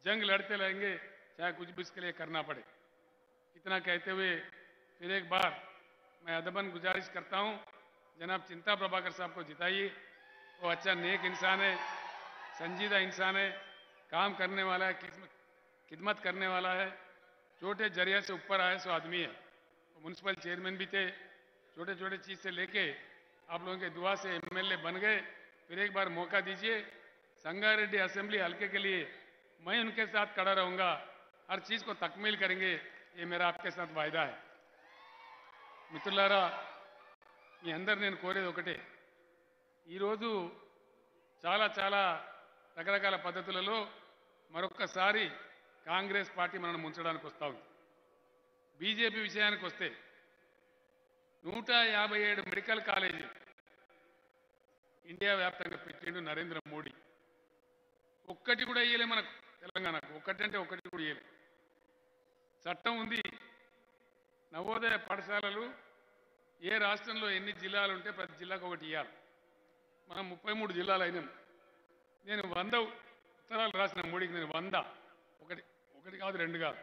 जंग लड़ते रहेंगे चाहे कुछ भी इसके लिए करना पड़े इतना कहते हुए फिर एक बार मैं अदबन गुजारिश करता हूं जनाब चिंता प्रभाकर साहब को जिताइए वो अच्छा नेक इंसान है संजीदा इंसान है काम करने वाला है खिदमत खिदमत करने वाला है छोटे जरिया से ऊपर आए सो आदमी है वो म्यूनसिपल चेयरमैन भी थे छोटे छोटे चीज से लेके आप लोगों के दुआ से एमएलए बन गए फिर एक बार मौका दीजिए संगारेड्डी असेंबली हल्के के लिए मैं उनके साथ खड़ा रहूंगा हर चीज को तकमील करेंगे ये मेरा आपके साथ वायदा है మిత్రులారా మీ అందరు నేను కోరేది ఒకటే ఈరోజు చాలా చాలా రకరకాల పద్ధతులలో మరొక్కసారి కాంగ్రెస్ పార్టీ మనల్ని ముంచడానికి వస్తూ ఉంది బీజేపీ విషయానికి వస్తే నూట యాభై ఏడు మెడికల్ కాలేజీ ఇండియా వ్యాప్తంగా పెట్టిండు నరేంద్ర మోడీ ఒక్కటి కూడా ఇయ్యలే మనకు తెలంగాణకు ఒక్కటి అంటే ఒక్కటి కూడా ఇయ్యలే చట్టం ఉంది నవోదయ పాఠశాలలు ఏ రాష్ట్రంలో ఎన్ని జిల్లాలు ఉంటే ప్రతి జిల్లాకు ఒకటి ఇవ్వాలి మనం ముప్పై మూడు జిల్లాలు అయినాం నేను వంద ఉత్తరాలు రాసిన మోడీకి నేను వంద ఒకటి ఒకటి కాదు రెండు కాదు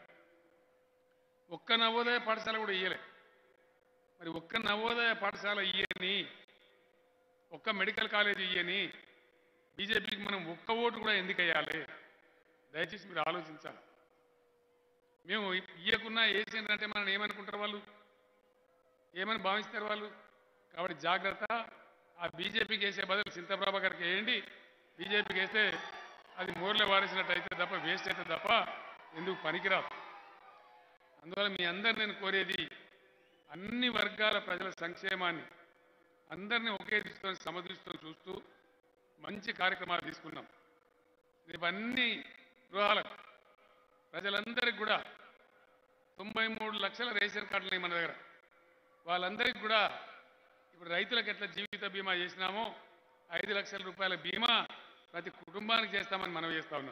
ఒక్క నవోదయ పాఠశాల కూడా ఇయ్యలే మరి ఒక్క నవోదయ పాఠశాల ఇయ్యని ఒక్క మెడికల్ కాలేజ్ ఇయ్యని బీజేపీకి మనం ఒక్క ఓటు కూడా ఎందుకు వేయాలి దయచేసి మీరు ఆలోచించాలి మేము ఇయ్యకున్నా వేసిండ్రంటే మనం ఏమనుకుంటారు వాళ్ళు ఏమని భావిస్తారు వాళ్ళు కాబట్టి జాగ్రత్త ఆ బీజేపీకి వేసే బదులు సింతప్రభాకర్కి వేయండి బీజేపీకి వేస్తే అది మోర్లే వారేసినట్టు అయితే తప్ప వేస్ట్ అయితే తప్ప ఎందుకు పనికిరాదు అందువల్ల మీ అందరు నేను కోరేది అన్ని వర్గాల ప్రజల సంక్షేమాన్ని అందరినీ ఒకే దృష్టితో సమదృష్టితో చూస్తూ మంచి కార్యక్రమాలు తీసుకున్నాం రేపు అన్ని గృహాలకు ప్రజలందరికీ కూడా తొంభై మూడు లక్షల రేషన్ కార్డులు ఉన్నాయి మన దగ్గర వాళ్ళందరికీ కూడా ఇప్పుడు రైతులకు ఎట్లా జీవిత బీమా చేసినామో ఐదు లక్షల రూపాయల బీమా ప్రతి కుటుంబానికి చేస్తామని మనం చేస్తా ఉన్నాం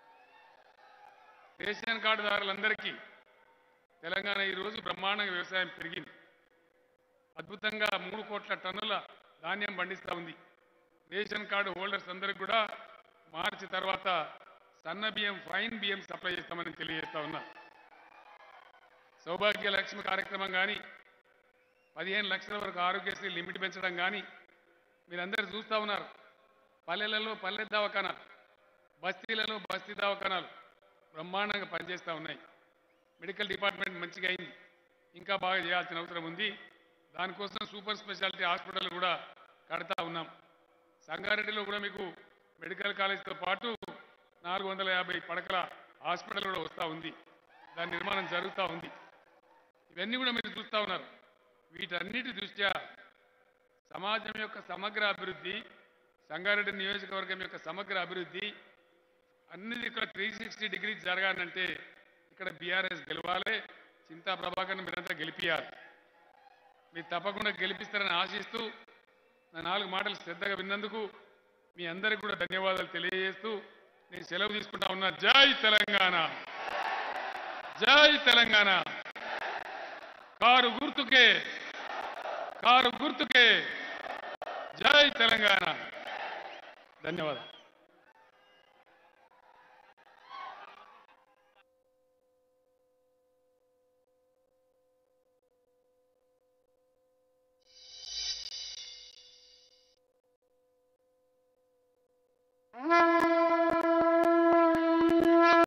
రేషన్ కార్డుదారులందరికీ తెలంగాణ ఈరోజు బ్రహ్మాండంగా వ్యవసాయం పెరిగింది అద్భుతంగా మూడు కోట్ల టన్నుల ధాన్యం పండిస్తూ ఉంది రేషన్ కార్డు హోల్డర్స్ అందరికి కూడా మార్చి తర్వాత సన్న బియ్యం ఫైన్ బియ్యం సప్లై చేస్తామని తెలియజేస్తా ఉన్నా సౌభాగ్య లక్ష్మి కార్యక్రమం కానీ పదిహేను లక్షల వరకు ఆరోగ్యశ్రీ లిమిట్ పెంచడం కానీ మీరందరూ చూస్తూ ఉన్నారు పల్లెలలో పల్లె దవాఖానాలు బస్తీలలో బస్తీ దవాఖానాలు బ్రహ్మాండంగా పనిచేస్తూ ఉన్నాయి మెడికల్ డిపార్ట్మెంట్ మంచిగా అయింది ఇంకా బాగా చేయాల్సిన అవసరం ఉంది దానికోసం సూపర్ స్పెషాలిటీ హాస్పిటల్ కూడా కడతా ఉన్నాం సంగారెడ్డిలో కూడా మీకు మెడికల్ కాలేజ్తో పాటు నాలుగు వందల యాభై పడకల హాస్పిటల్ కూడా వస్తూ ఉంది దాని నిర్మాణం జరుగుతూ ఉంది ఇవన్నీ కూడా మీరు చూస్తూ ఉన్నారు వీటన్నిటి దృష్ట్యా సమాజం యొక్క సమగ్ర అభివృద్ధి సంగారెడ్డి నియోజకవర్గం యొక్క సమగ్ర అభివృద్ధి అన్నిది ఇక్కడ త్రీ సిక్స్టీ డిగ్రీస్ జరగాలంటే ఇక్కడ బీఆర్ఎస్ గెలవాలి చింతా ప్రభాకర్ని మీరంతా గెలిపియాలి మీరు తప్పకుండా గెలిపిస్తారని ఆశిస్తూ నా నాలుగు మాటలు శ్రద్ధగా విన్నందుకు మీ అందరికి కూడా ధన్యవాదాలు తెలియజేస్తూ నేను సెలవు తీసుకుంటా ఉన్నా జై తెలంగాణ జై తెలంగాణ కారు గుర్తుకే కారు గుర్తుకే జై తెలంగాణ ధన్యవాదాలు Thank you.